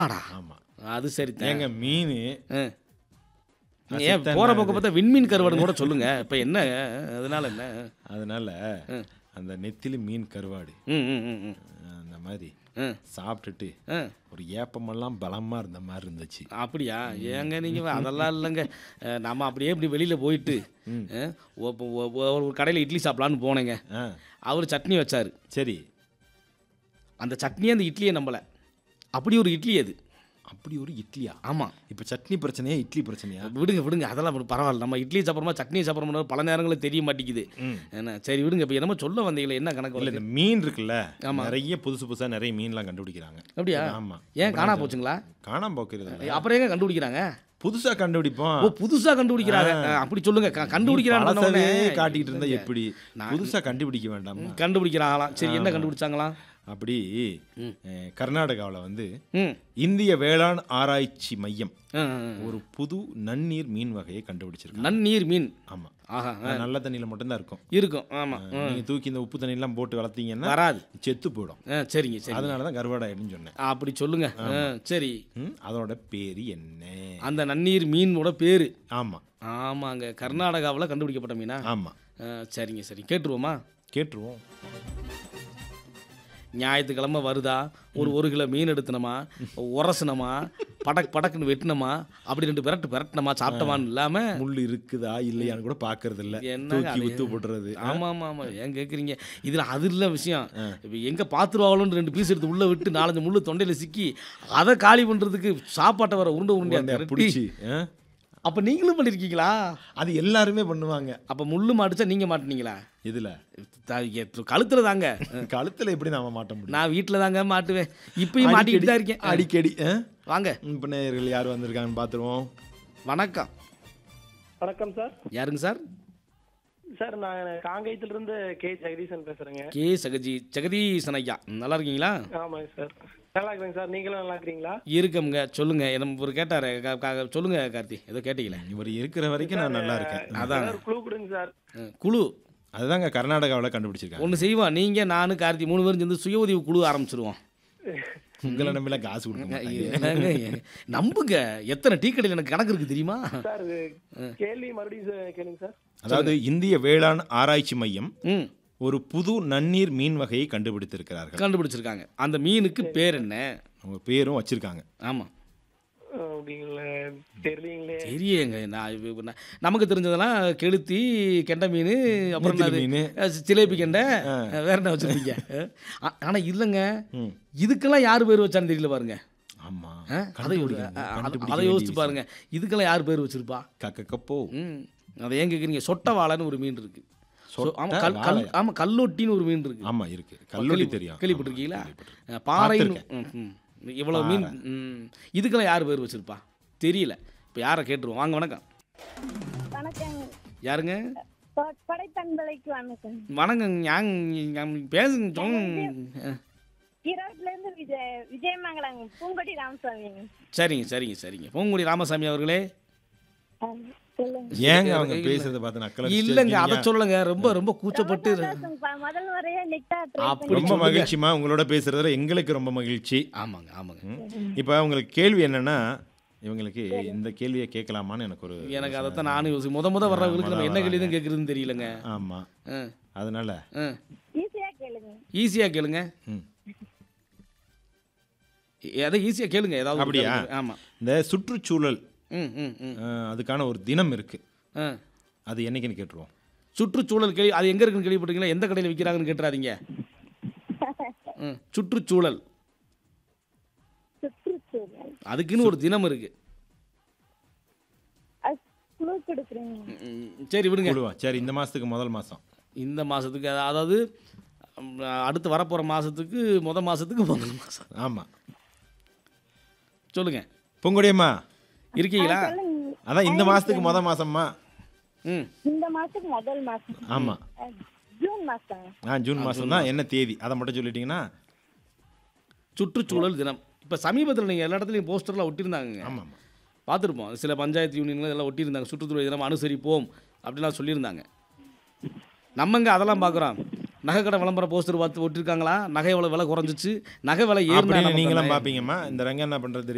ஆடா ஆமா அது சரி ஏங்க மீன் ஏன் அசித்தம் போற என்ன பக்கம் பார்த்தா விண்மீன் கருவாடுன்னு கூட சொல்லுங்க இப்போ என்ன அதனால என்ன அதனால அந்த நெத்திலி மீன் கருவாடு ம் ம் ம் ம் அந்த மாதிரி ம் சாப்பிட்டுட்டு ஆ ஒரு ஏப்பமெல்லாம் பலமா இருந்த மாதிரி இருந்துச்சு அப்படியா ஏங்க நீங்கள் அதெல்லாம் இல்லைங்க அஹ், நம்ம அப்படியே இப்படி வெளியில் போயிட்டு அஹ், ஒ- ஒ- ஒ- ஒரு கடையில் இட்லி சாப்பிட்லான்னு போனேங்க ஆ அவர் சட்னி வச்சார் சரி அந்த சட்னியே அந்த இட்லியை நம்பலை அப்படி ஒரு இட்லி அது அப்படி ஒரு இட்லியா ஆமாம் இப்போ சட்னி பிரச்சனையா இட்லி பிரச்சனையா விடுங்க விடுங்க அதெல்லாம் விடு- பரவாயில்ல நம்ம இட்லி சாப்பிட்றோமா சட்னி சாப்பிட்றோமா பல நேரங்களில் தெரிய மாட்டேங்குது ம். என்ன சரி விடுங்க இப்போ என்னமோ சொல்ல வந்தீங்களே என்ன கணக்கு இல்ல வருது? இந்த மீன் இருக்குல்ல ஆமா. நிறைய புதுசு புதுசா நிறைய மீன்லாம் கண்டுபிடிக்கிறாங்க அப்படியா ஆமா ஏன் காணா போச்சுங்களா காணாம போக்குறது இல்ல. அப்புறம் எங்க கண்டுபிடிக்கிறாங்க புதுசா கண்டுபிடிப்போம் ஓ புதுசா கண்டுபிடிக்கிறாங்க அஹ், அப்படி சொல்லுங்க க- கண்டுபிடிக்கிறான்னு சொன்ன பழசவே உடனே காட்டிட்டு இருந்தா எப்படி புதுசா கண்டுபிடிக்க வேண்டாமா கண்டுபிடிக்கிறாங்களாம் சரி என்ன கண்டுபிடிச்சாங்களாம் அப்படி அஹ், கர்நாடகாவுல வந்து ம் இந்திய வேளாண் ஆராய்ச்சி மையம் ஆ, ஆ, ஆ. ஒரு புது நன்னீர் மீன் வகையை கண்டுபிடிச்சிருக்காங்க நன்னீர் மீன் ஆமா ஆஹா ஆ, அது நல்ல தண்ணியில மட்டும்தான் இருக்கும் இருக்கும் ஆமா ம். நீங்க தூக்கி இந்த உப்பு தண்ணியெல்லாம் போட்டு வளர்த்தீங்கன்னா வராது செத்து போயிடும் ஆ, சரிங்க சரி அதனால தான் கருவாடாயிடுன்னு சொன்னேன் அப்படி சொல்லுங்க ஆ, சரி ம், அதோட பேரு என்ன அந்த நன்னீர் மீனோட பேரு ஆமா ஆமாங்க கர்நாடகாவில் கண்டுபிடிக்கப்பட்ட மீனா ஆமா ஆ, சரிங்க சரி கேட்டுருவோமா கேட்டுருவோம் ஞாயிற்றுக்கிழமை வருதா ஒரு ஒரு கிலோ மீன் எடுத்தனமா உரசனமா படக் படக்குன்னு வெட்டினமா அப்படி ரெண்டு விரட்டு விரட்டினமா சாப்பிட்டமான்னு இல்லாம முள் இருக்குதா இல்லையான்னு கூட பாக்குறது இல்ல என்னங்க தூக்கி அது? வித்து போடுறது ஆமா ஆமா ஆமா ஏன் கேட்குறீங்க இதுல அது இல்ல விஷயம் இப்போ எங்க பாத்துருவாங்களோன்னு ரெண்டு பீஸ் எடுத்து உள்ள விட்டு நாலஞ்சு முள்ளு தொண்டையில சிக்கி அதை காலி பண்றதுக்கு சாப்பாட்டை வர உருண்டை உருண்டையா உடனே திரட்டி பிடிச்சி ஆ? அப்ப நீங்களும் பண்ணிருக்கீங்களா அது எல்லாருமே பண்ணுவாங்க அப்ப முள்ளு மாட்டுச்சா நீங்க மாட்டுனீங்களா இதுல த- எ- கழுத்துல தாங்க கழுத்துல எப்படி நாம மாட்ட முடியும் நான் வீட்டில் தாங்க மாட்டுவேன் இப்பயும் மாட்டிக்கிட்டு தான் இருக்கேன் அடிக்கடி ஆ? வாங்க இப்ப நேயர்கள் யார் வந்திருக்காங்கன்னு பாத்துருவோம் வணக்கம் வணக்கம் சார் யாருங்க சார் சார் நான் காங்கேயத்திலிருந்து கே ஜெகதீசன் பேசுறேங்க கே சகஜி ஜெகதீசன் ஐயா நல்லா இருக்கீங்களா ஆமாங்க சார் நல்லா இருக்கிறேங்க சார் நீங்களும் நல்லா இருக்கிறீங்களா இருக்கமுங்க சொல்லுங்க நம்ம ஒரு கேட்டாரு க- க- சொல்லுங்க கார்த்தி ஏதோ கேட்டீங்களே இவர் இருக்கிற வரைக்கும் நான் நல்லா இருக்கேன் அதான் சார் குழு கொடுங்க சார் அஹ், குழு அதுதாங்க கர்நாடகாவில் கண்டுபிடிச்சிருக்காங்க ஒன்று செய்வோம் நீங்கள் நான் கார்த்தி மூணு பேரும் சேர்ந்து சுய உதவி குழு ஆரம்பிச்சிருவோம் உங்களை நம்பில காசு கொடுக்க மாட்டாங்க. என்னங்க, நம்புங்க எத்தனை டீ கடையில் எனக்கு கணக்கு இருக்கு தெரியுமா சார் இது கேள்வி மறுபடியும் சார் கேளுங்க சார் அதாவது இந்திய வேளாண் ஆராய்ச்சி மையம் ம் ஒரு புது நன்னீர் மீன் வகையை கண்டுபிடித்திருக்கிறார்கள் கண்டுபிடிச்சிருக்காங்க அந்த மீனுக்கு பேர் என்ன அவங்க பேரும் வச்சிருக்காங்க ஆமாம் அப்படிங்களே தெரியலீங்களே தெரியங்க நான் இப்ப நான் நமக்கு தெரிஞ்சதெல்லாம் கெளுத்தி கெண்டை மீன் அப்புறம் நெத்திலி என்னது? மீன். அஹ் ஜிலேபி கெண்டை வேற என்ன வச்சுருப்பீங்க ஆனால் இல்லைங்க ம். இதுக்கெல்லாம் யார் பேர் வச்சான்னு தெரியல பாருங்க ஆமா ஆ? அதை கண்டுபிடிங்க. அ- அ- கண்டுபிடிக்க அதை வேண்டிய யோசிச்சு விஷயம். பாருங்க இதுக்கெல்லாம் யார் பேர் வச்சிருப்பா கக்க கப்போ ம் அதை ஏன் கேட்குறீங்க சொட்ட வாழைன்னு ஒரு மீன் இருக்கு சொ- சொட்ட ஆமா கல் கல் வாழை. ஆமா கல்லொட்டின்னு ஒரு மீன் இருக்கு ஆமா இருக்கு கல்லூரி தெரியும் கேள்விப்பட்டிருக்கீங்களா ஆமா, கேள்விப்பட்டிருக்கேன். அஹ் பாறைன்னு ம், ம். இவ்வளவு மீன் ம். இதுக்கெல்லாம் யார் பேர் வச்சிருப்பா தெரியல இப்போ யாரை கேட்டுருவோம் வாங்க வணக்கம் வணக்கம் யாருங்க ப- படைத்தன்பலைக்கு வணக்கம் வணக்கம் யாங் பேசுங்க சொல்லுங்க. ஈரோட்ல இருந்து விஜய் விஜயமங்கலம் பூங்கொடி ராமசாமிங்க சரிங்க சரிங்க சரிங்க பூங்குடி ராமசாமி அவர்களே ஆ, சொல்லுங்க ஏங்க அவங்க பேசுறத பார்த்து நக்கல இல்லைங்க அதை சொல்லலைங்க ரொம்ப ரொம்ப கூச்சப்பட்டு சந்தோஷம்ப்பா. முதல் முறையா நிக்கா ட்ரை அப்படி ரொம்ப மகிழ்ச்சிமா உங்களோட பேசுறதுல எங்களுக்கு ரொம்ப மகிழ்ச்சி ஆமாங்க ஆமாங்க இப்போ உங்களுக்கு கேள்வி என்னன்னா இவங்களுக்கு இந்த கேள்வியை கேட்கலாமான்னு எனக்கு ஒரு எனக்கு அதைத்தான் நானும் யோசி முத முத வர்றவங்களுக்கு நம்ம என்ன கேள்வி தான் கேட்குறதுன்னு தெரியலங்க ஆமா ஆ அதனால ஆ ஈஸியா கேளுங்க ஈஸியாக கேளுங்க ம். எதை ஈஸியாக கேளுங்க ஏதாவது ஒரு அப்படியா? கேளுங்க. ஆமா இந்த சுற்றுச்சூழல் ம் ம் ம் அஹ், அதுக்கான ஒரு தினம் இருக்கு ஆ அது என்னைக்குன்னு கேட்டுருவோம் சுற்றுச்சூழல் கேள்வி அது எங்கே இருக்குன்னு கேள்விப்பட்டீங்களா எந்த கடையில் விற்கிறாங்கன்னு கேட்டுறாதீங்க ம் சுற்றுச்சூழல் சுற்றுச்சூழல் அதுக்குன்னு ஒரு தினம் இருக்கு அது குழு கொடுக்குறீங்க ம், சரி விடுங்க குழுவா சரி இந்த மாசத்துக்கு முதல் மாசம் இந்த மாதத்துக்கு அதாவது ம், அடுத்து வரப்போகிற மாதத்துக்கு முத மாதத்துக்கு பொங்கல் மாதம் ஆமா சொல்லுங்க பொங்குடியம்மா இருக்கீங்களா சொல்லுங்க அதான் இந்த மாசத்துக்கு முத மாசம்மா ம் இந்த மாசத்துக்கு முதல் மாசம் ஆமா ஆ, ஜூன் மாசம் ஆ ஜூன் மாசம் தான் என்ன தேதி அதை மட்டும் சொல்லிட்டீங்கன்னா சுற்றுச்சூழல் தினம் இப்போ சமீபத்தில் நீங்கள் எல்லா இடத்துலையும் போஸ்டர்லாம் ஒட்டியிருந்தாங்க ஆமா ஆமா பார்த்துருப்போம் சில பஞ்சாயத்து யூனியன்கள் எல்லாம் ஒட்டியிருந்தாங்க சுற்றுச்சூழல் தினம் அனுசரிப்போம் அப்படிலாம் சொல்லியிருந்தாங்க நம்மங்க அதெல்லாம் பார்க்குறோம் நகை கடை விளம்பரம் போஸ்டர் பார்த்து ஒட்டியிருக்காங்களா நகை எவ்வளோ விலை குறைஞ்சிச்சு நகை விலை ஏறினா அப்படின்னு என்ன நீங்களாம் பண்றாங்க? பார்ப்பீங்கம்மா இந்த ரங்க என்ன பண்றது தெரியுமா?